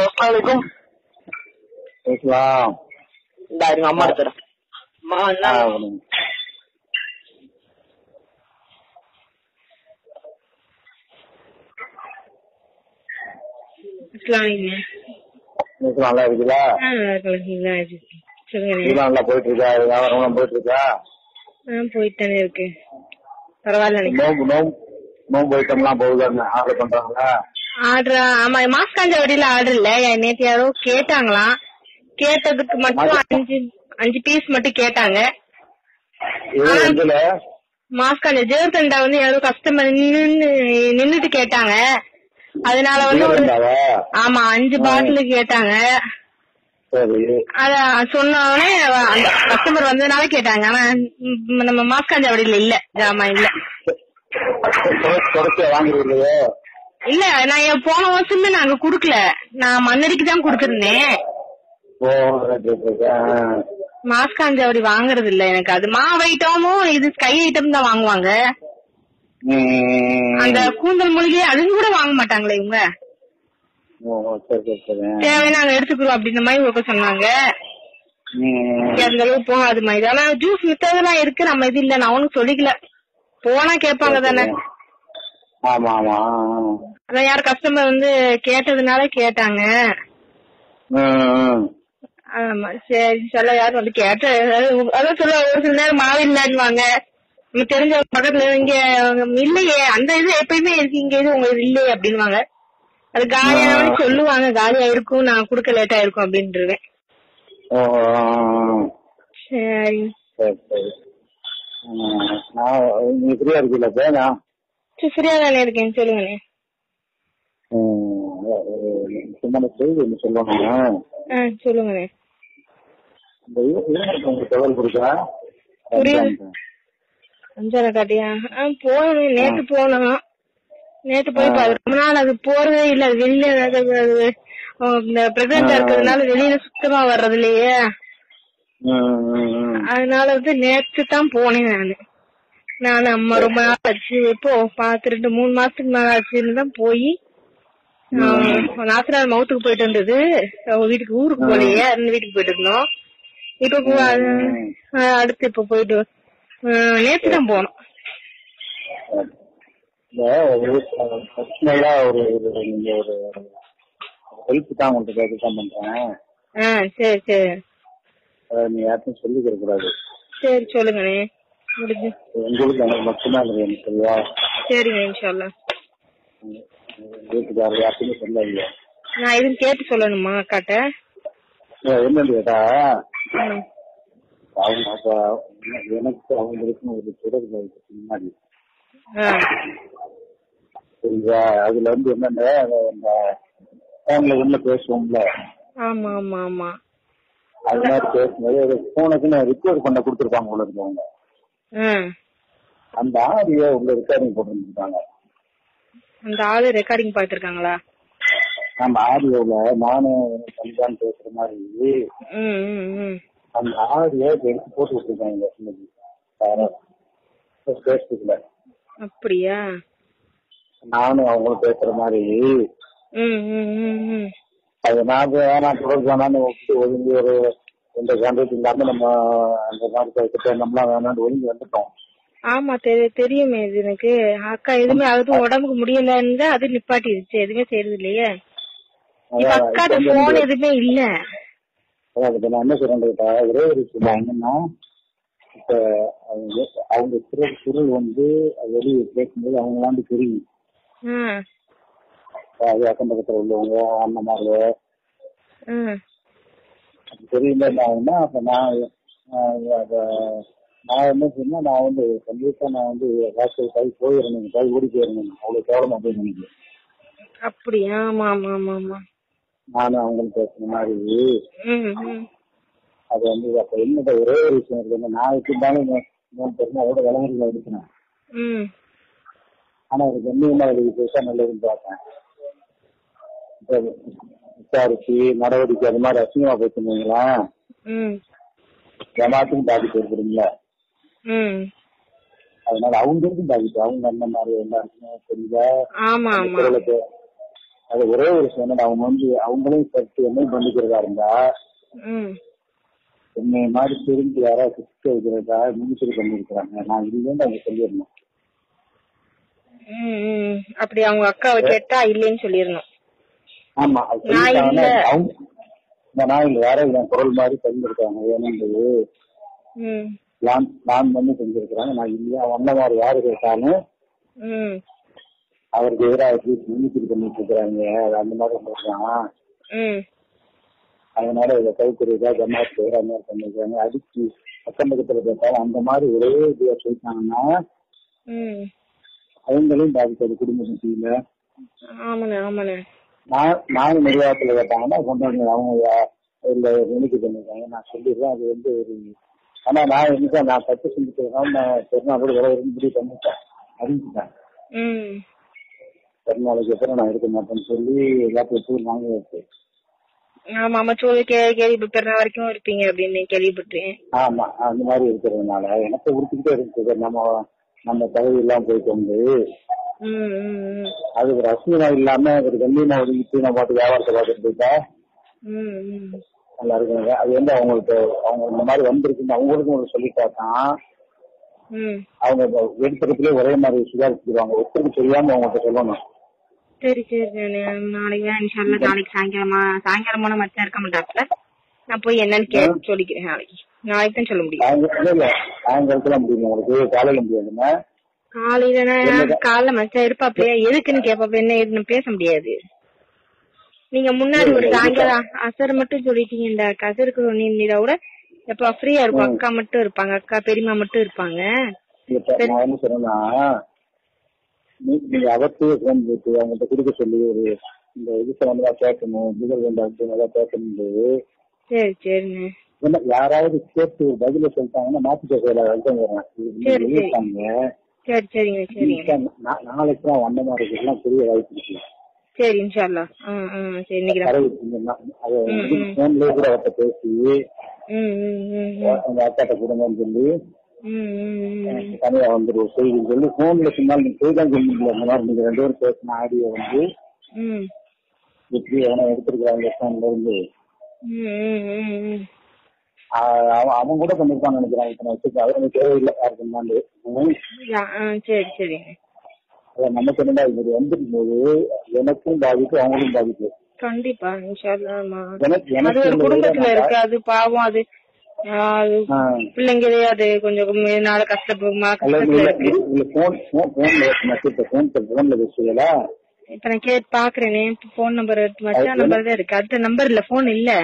அஸ்லாமலைக்கும் பேசலாம் இந்த இருங்க அம்மா எடுத்துறேன் அம்மா என்ன அஸ்லாமிங்க பேசலாம் நல்லா இருக்குதா ஆ நல்லா இருக்கீங்களா சொல்லுங்க இதெல்லாம் நல்லா போயிட்டு இருக்கா வியாபாரம் போயிட்டு இருக்கா ஆ போயிட்டு இருக்கு பரவாயில்ல நோம்பு நோம்பு நோம்பு ஐட்டம்லாம் போகுதா ஆர்டர் பண்றாங்களா ஆர்டர் ஆமா மாஸ்காஞ்ச வடியில ஆர்டர் இல்ல என் நேத்து யாரோ கேட்டாங்களாம் கேட்டதுக்கு மட்டும் அஞ்சு அஞ்சு பீஸ் மட்டும் கேட்டாங்க இது இதுல மாஸ்காஞ்ச ஜேர்தண்டா வந்து யாரோ கஸ்டமர் நின்னு நின்னுட்டு கேட்டாங்க அதனால வந்து ஒரு இருந்தாவா ஆமா அஞ்சு பாட்டில் கேட்டாங்க சரி அத சொன்ன உடனே அந்த கஸ்டமர் வந்ததுனால கேட்டாங்க ஆனா ம், நம்ம மாஸ்காஞ்ச வடியில இல்ல ஜாமா இல்ல தொடர்ச்சியா வாங்குறீங்களோ இல்ல நான் என் போன வருஷமே நாங்க குடுக்கல நான் மண்ணடிக்கு தான் குடுத்திருந்தேன் ஓ ரைட் ரைட் ரைட் ஆ. மாஸ்காஞ்சவடி வாங்குறது இல்ல எனக்கு அது மாவு ஐட்டமும் இது கை ஐட்டம் தான் வாங்குவாங்க ம். அந்த கூந்தல் மூலிகை அதுவும் கூட வாங்க மாட்டாங்களே இவங்க ஓ சரி சரி சரி தேவை நாங்க எடுத்துக்கிறோம் அப்படின்ற மாதிரி ஒரு சொன்னாங்க ம். அந்த அளவுக்கு போகாது மாதிரி ஆனா ஜூஸ் மித்ததெல்லாம் இருக்கு நம்ம இது இல்ல நான் ஒன்னும் சொல்லிக்கல போனா கேட்பாங்க தானே ஆமா ஆமா அதான் யார் கஸ்டமர் வந்து கேட்டதுனால கேட்டாங்க ம், ம். ஆமா சரி சொல்ல யாரும் வந்து கேட்ட அதான் சொல்ல ஒரு சில நேரம் மாவு இல்லைன்னுவாங்க நம்ம தெரிஞ்ச பக்கத்துல இங்க இல்லையே அந்த இது எப்பயுமே இருக்கு இங்க இது உங்க இது இல்லையே அப்படின்வாங்க அது காலியான சொல்லுவாங்க காலியா இருக்கும் நான் குடுக்க லேட்டா இருக்கும் அப்படின்ட்டுருவேன் ஓ சரி சரி சரி ம். நான் நீங்க ஃப்ரீயா இருக்கீங்களா இப்ப நான் சரி ஃப்ரீயா தானே இருக்கேன் சொல்லுங்கண்ணே ம், ஒரு முக்கியமான செய்தி ஒன்று சொல்லணும் ஆ சொல்லுங்கண்ணே இந்த இது- இது உங்களுக்கு தகவல் கொடுக்கா புரியுது. அஞ்சார காட்டியா ஆ போனோம் நேத்து போனோம் நேத்து போய் பாரு ரொம்ப நாள் அது போறதே இல்ல அது வெளியில அது- அது, ஆ, இந்த பிரெக்னண்டா இருக்கிறதுனால வெளியில சுத்தமா வர்றது இல்லையே அதனால வந்து நேத்து தான் போனேன் நானு நான் அம்மா ரொம்ப நாள் ஆச்சு இப்போ பாத்து ரெண்டு மூணு மாசத்துக்கு மேல ஆச்சுன்னு தான் போய் நாத்தனார் மவுத்துக்கு போயிட்டு இருந்தது அவங்க வீட்டுக்கு ஊருக்கு போலையே அந்த வீட்டுக்கு போயிட்டு இருந்தோம் இப்ப போ- ஆ, அடுத்து இப்ப போயிட்டு ஆ, நேத்து தான் போனோம் இந்த ஒரு பர்சனலா ஒரு ஒரு நீங்க ஒரு ஹெல்ப் தான் உங்கள்கிட்ட கேட்க தான் பண்றேன் ஆ சரி சரி அதை நீ யார்ட்டும் சொல்லிக்கிற கூடாது சரி சொல்லுங்கண்ணே முடிஞ்சு உங்களுக்கு எனக்கு மட்டும்தான் இருக்கு எனக்கு சரியா சரிங்க இன்ஷால்லா உங்க வீட்டுக்காரர் யார்ட்டுமே சொல்லாதீங்க நான் எதுவும் கேட்டு சொல்லணுமா அக்காட்ட ஏன் என்னன்னு கேட்டா ம். அவங்க அப்ப எனக்கு அவங்களுக்கும் ஒரு தொடர்பு இருக்கு முன்னாடி ஆ சரிங்களா அதுல வந்து என்னன்னா அந்த ஃபோன்ல உள்ள பேசுவோம்ல ஆமா ஆமா ஆமா அது மாதிரி பேசும்போது அது போனுக்குன்னு ரிப்போர்ட் பண்ண கொடுத்துருப்பாங்க உள்ள இருக்கவங்க ஆ அந்த ஆடியோ உள்ள ரெக்கார்டிங் போட்டுருந்துருக்காங்க அந்த ஆளு ரெக்கார்டிங் பாத்துருக்காங்களா அந்த ஆடியோல நானும் சந்திதான் பேசுற மாதிரி ம் ம் ம் அந்த ஆடியோ எடுத்து போட்டு விட்டுருக்காங்க இன்னைக்கு யாரோ பேசுறதுல அப்படியா நானும் அவங்களும் பேசுற மாதிரி ம் ம் ம் ம் அது நான் வேணாம் தொடர்பு வேணாம்னு ஒப்பிட்டு ஒதுங்கி ஒரு எந்த கான்ட்ராக்ட் இல்லாம நம்ம அந்த மாதிரி கிட்ட நம்மளாம் வேணாம்னு ஒதுங்கி வந்துட்டோம் ஆமா தெரி தெரியுமே இது எனக்கு அக்கா எதுவுமே அதுவும் உடம்புக்கு முடியலன்னு தான் அது நிப்பாட்டிடுச்சு எதுவுமே செய்யறது இல்லையே இப்ப அதான் அக்காட்ட இப்ப வந்து போன் எதுவுமே இல்ல அதான் இப்ப நான் என்ன சொல்றேன் கேட்டா ஒரே ஒரு விஷயம் என்னன்னா இப்ப அவங்க அவங்க குரல் குரல் வந்து வெளியே கேட்கும்போது அவங்களாண்டு தெரியும் ம் அது அக்கம் பக்கத்துல உள்ளவங்க அண்ணமாரு ம் தெரியல ஆகுனா அப்ப நான் ஆஹ் அத நான் என்ன சொன்னா நான் வந்து கண்டிப்பா நான் வந்து ஹாஸ்டல் காய் போயிடணும் காய் ஓடி போயிடணும் அவ்வளவு கேவலமா போய் நினைக்கிறேன் அப்படியா ஆமா ஆமா ஆமா ஆமா நானும் அவங்களும் பேசுன மாதிரி ம் ம் அது வந்து அப்ப என்னோட ஒரே ஒரு விஷயம் இருக்கு நான் எப்படி இருந்தாலும் மூணு பேருமே அதோட விளம்பரங்களை எடுக்கணும் ம் ஆனா அது கண்ணியமா அதுக்கு பேச நல்லதுன்னு பார்த்தேன் இப்ப விசாரிச்சு நடவடிக்கை அது மாதிரி அசிங்கமா போச்சுங்களா ம் ஜமாத்துக்கும் பாதிப்பு ஏற்படுங்களா ம் அதனால அவங்களுக்கும் பாதிப்பு அவங்க அந்த மாதிரி எல்லாருக்குமே தெரியல ஆமா அந்த ஆமா குரலுக்கு அது ஒரே ஒரு விஷயம் என்னன்னா, அவங்க வந்து அவங்களையும் சேர்த்து என்ன பண்ணிக்கிறதா இருந்தா ம் என்னை மாதிரி தெரிஞ்சு யாராவது சிக்க வைக்கிறதா மினிஸ்டர் பண்ணிருக்கிறாங்க நான் இல்லைன்னு அவங்க சொல்லிடணும் ம், ம். அப்படி அவங்க அக்காவை கேட்டா இல்லைன்னு சொல்லிடணும் ஆமா அது நான் சொல்லிட்டாங்கன்னா இல்ல. அவங்க இந்த நான் இல்ல யாரோ என் குரல் மாதிரி பண்ணிருக்காங்க வேணுன்றது ம் பிளான் பிளான் பண்ணி செஞ்சிருக்கிறாங்க நான் இல்லையா வந்த மாதிரி யாரு கேட்டாலும் ம் அவருக்கு எதிராக வச்சு மினிஸ்டர் பண்ணிட்டு இருக்கிறாங்க அது அந்த மாதிரி சொல்றான் ம் அதனால இதை கைக்குறியதா ஜமாத்துக்கு எதிராக மாதிரி பண்ணிருக்காங்க அடிச்சு அக்கம் பக்கத்துல கேட்டாலும் அந்த மாதிரி ஒரே இதுவா சொல்லிட்டாங்கன்னா ம் அவங்களையும் பாதிக்காது குடும்ப மத்தியில ஆமாண்ணே ஆமாண்ணே நான் நானும் நிர்வாகத்துல கேட்டாங்கன்னா கொண்டாங்க அவங்க யா- இல்ல நினைக்க பண்ணிருக்காங்க நான் சொல்லிடுறேன் அது வந்து ஒரு ஆனா நான் என்ன நான் தப்பு செஞ்சுட்டு நான் பெருநாளோட விலை முடிவு பண்ணிட்டேன் அறிஞ்சிட்டேன் ம் பெருநாளுக்கு அப்புறம் நான் எடுக்க மாட்டேன்னு சொல்லி எல்லாத்தையும் போய் வாங்க வச்சு ஆமா ஆமா சொல்லி கே கேள்விப்பட்ட வரைக்கும் இருப்பீங்க அப்படின்னு கேள்விப்பட்டேன் ஆமா அந்த மாதிரி இருக்கிறதுனால எனக்கு உறுத்திக்கிட்டே இருக்குது நம்ம நம்ம தகுதி எல்லாம் போயிட்டு வந்து ம் ம் ம் அது ஒரு அசிங்கமா இல்லாம ஒரு கண்ணியமா ஒதுக்கிட்டு நம்ம பாட்டு வியாபாரத்தை பார்த்துட்டு போயிட்டா ம் ம் நல்லா இருக்குங்க அது வந்து அவங்களுக்கு அவங்க இந்த மாதிரி வந்திருக்குன்னு அவங்களுக்கும் ஒரு சொல்லிட்டா தான் ம் அவங்க எடுத்துக்கிறதுல ஒரே மாதிரி சுதாரிச்சுக்குவாங்க எப்படி தெரியாம அவங்கள்ட்ட சொல்லணும் சரி சரி நான் நாளைக்கு தான் இன்ஷால்லா நாளைக்கு சாயங்காலமா சாயங்காலமான மச்சான் இருக்க மாட்டாப்ல நான் போய் என்னன்னு கேட்டு சொல்லிக்கிறேன் நாளைக்கு நாளைக்கு தான் சொல்ல முடியும் சாயங்காலம் இல்ல சாயங்காலத்துல முடியும் உங்களுக்கு காலையில முடியாதுன்னா காலையில காலைல மச்சான் இருப்பாப்லையா எதுக்குன்னு கேப்பாப்ல என்ன ஏதுன்னு பேச முடியாது நீங்க முன்னாடி ஒரு சாயங்காலம் அசர் மட்டும் சொல்லிட்டீங்க இந்த கசருக்கு சொன்னீங்க கூட எப்ப ஃப்ரீயா இருக்கும் அக்கா மட்டும் இருப்பாங்க அக்கா பெரியம்மா மட்டும் இருப்பாங்க இப்ப நான் என்ன சொன்னேன்னா நீ- நீங்க அவர்த்தையே போன் போட்டு அவங்கள்ட்ட கொடுக்க சொல்லி ஒரு இந்த இது சம்பந்தமா கேட்கணும் முதல் ரெண்டு அப்படின்னு கேட்கணும் சரி சரிண்ணே ஏன்னா யாராவது கேட்டு ஒரு பதில சொல்லிட்டாங்கன்னா மாத்தி பேசல அதுதான் வரேன் சரி, சரி. எழுதிட்டாங்க சரி சரிங்க சரிங்க நாளைக்கு தான் வந்த மாதிரி இருக்குலாம் பெரிய வாய்ப்பு இருக்கு சரி இன்ஷால்லா ம் ம் சரி இன்னைக்கு கரை விட்டுருந்தேன்னா, அது போன்லயே கூட அவர்கிட்ட பேசி ம் ம் ம் ம் அவங்க அக்காட்ட கொடுங்கன்னு சொல்லி ம் ம் ம் தனியா வந்துரு செய்தி சொல்லி போன்ல சொன்னாலும் நீங்க செய்தி தான் சொல்லுங்களா இந்த மாதிரி நீங்க ரெண்டு பேரும் பேசின ஆடியோ வந்து ம் எப்படி எவனை எடுத்திருக்கிறாங்க போன்ல இருந்து ம் ம் ம் ம் ஆஹ் அவன் அவன் கூட பண்ணிருப்பான்னு நினைக்கிறான் இப்ப நான் வச்சிருக்கேன் அது எனக்கு தேவையில்லை யாருக்கு முன்னாடி உம். யா, ஆ, சரி சரிங்க அதான் நமக்கு என்னடா இது வந்துடும் போது எனக்கும் பாதிப்பு அவங்களுக்கும் பாதிப்பு கண்டிப்பா இன்ஷால்லா ஆமா எனக்கு அது எனக்கு ஒரு உள்ளதை குடும்பத்துல நான் இருக்கு அது பாவம் அது ஆ, அது ஆஹ் பிள்ளைங்களே அது கொஞ்சம் நாள கஷ்டப்படுமா அல்ல, கஷ்டத்துல இல்ல, இருக்கு இல்ல, இல்ல, phone- phone- phoneல message, phone call, phoneல பேசுவீங்களா? இப்ப நான் கேட்டு பாக்குறேனே போன் நம்பர் மச்சான் நம்பர் தான் இருக்கு அடுத்த நம்பர் இல்ல போன் இல்ல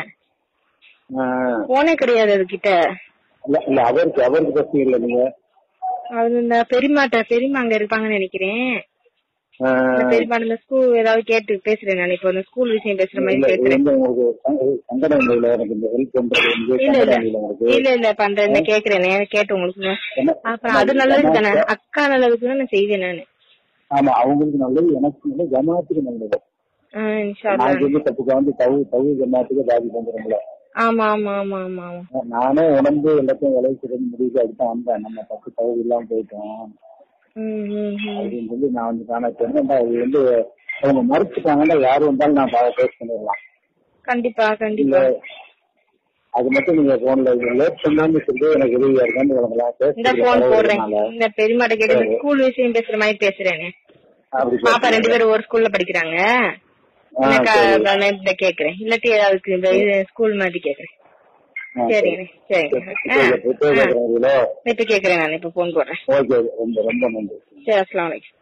ஆஹ் போனே கிடையாது அது கிட்ட இல்ல, இல்ல, அவருக்கு அவருக்கு பிரச்சனை இல்ல நீங்க அது இந்த பெரியமாட்ட பெரியமா அங்க இருப்பாங்கன்னு நினைக்கிறேன் ஆஹ் இந்த பெரியமா இந்த ஸ்கூல் ஏதாவது கேட்டு பேசுறேன் நான் இப்போ இந்த ஸ்கூல் விஷயம் பேசுற மாதிரி இல்ல, இது பேசுறேன் வந்து உங்களுக்கு சங்க- சங்கடம் இல்ல எனக்கு இந்த ஹெல்ப் பண்றது வந்து இல்ல இல்ல சங்கடம் இல்ல உங்களுக்கு இல்ல இல்ல பண்றேன் இந்த கேக்குறேனே கேட்டு உங்களுக்கு என்ன- அப்புறம் அது நல்லதுக்கு தானே அக்கா நல்லதுக்கு தான் நான் செய்வேன் நானு ஆமா அவங்களுக்கு நல்லது எனக்கு நல்லது ஜமாத்துக்கு நல்லது ஆ, இன்ஷா அல்லாஹ். நான் சொல்லி தப்புக்கு வந்து தவு தவு ஜமாத்துக்கு பாதிப்பு வந்துடும்ல ஆமா ஆமா ஆமா ஆமா ஆமா நானே உணர்ந்து எல்லாத்தையும் விளைவிச்சு முடிவுக்கு அதுதான் வந்தேன் நம்ம தப்பு தவு இல்லாம போயிட்டோம் ம், ம், ம். அப்படின்னு சொல்லி நான் வந்து காண என்னடா இது வந்து அவங்க மறுத்துட்டாங்கன்னா யாரு வந்தாலும் நான் பேஸ் பண்ணிடலாம் கண்டிப்பா இல்ல கண்டிப்பா அது மட்டும் நீங்க போன்ல லேட் பண்ணாம சொல்லி எனக்கு உதவியா இருக்கான்னு வழங்கலாம் இந்த போன் போடுறேன் இந்த பெரியமாட்ட கேட்டு ஸ்கூல் விஷயம் பேசுற மாதிரி பேசுறேனே அப்படி பாப்பா ரெண்டு பேரும் ஒரு ஸ்கூல்ல படிக்கிறாங்க ஆ, எனக்கு சரி. நான் இந்த கேக்குறேன் இல்லாட்டி அதுக்கு இந்த இது ஸ்கூல் மாதிரி கேக்குறேன் ஆ, சரிங்க சரிங்க இப்போ இப்போ கேட்கறேன் இதுல இப்ப கேக்குறேன் நான் இப்ப போன் போடுறேன் ஓகே ரொம்ப ரொம்ப நன்றி சரி அஸ்லாம் வலைக்கும்